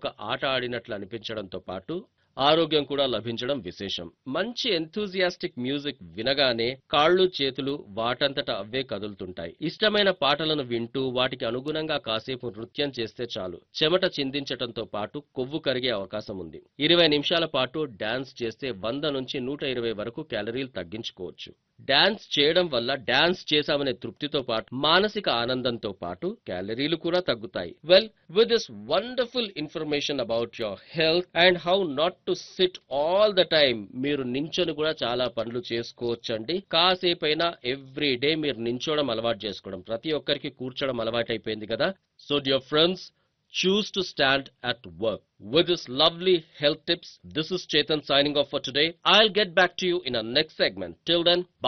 ఒక ఆట ఆడినట్లు అనిపించడంతో పాటు ఆరోగ్యం కూడా లభించడం విశేషం మంచి ఎంతూజియాస్టిక్ మ్యూజిక్ వినగానే కాళ్ళు చేతులు వాటంతట అవే కదులుతుంటాయి ఇష్టమైన పాటలను వింటూ వాటికి అనుగుణంగా కాసేపు నృత్యం చేస్తే చాలు చెమట చిందించటంతో పాటు కొవ్వు కరిగే అవకాశం ఉంది ఇరవై నిమిషాల పాటు డాన్స్ చేస్తే వంద నుంచి నూట ఇరవై వరకు క్యాలరీలు తగ్గించుకోవచ్చు డాన్స్ చేయడం వల్ల డాన్స్ చేశామనే తృప్తితో పాటు మానసిక ఆనందంతో పాటు క్యాలరీలు కూడా తగ్గుతాయి well with this wonderful information about your health and how not to sit all the time మీరు నించొని కూడా చాలా పనులు చేసుకోవచ్చండి కాసేపైనా ఎవ్రీ డే మీరు నించోవడం అలవాటు చేసుకోవడం ప్రతి ఒక్కరికి కూర్చోవడం అలవాటు అయిపోయింది కదా so dear friends choose to stand at work. With this lovely health tips, this is Chetan signing off for today. I'll get back to you in our next segment. Till then, bye.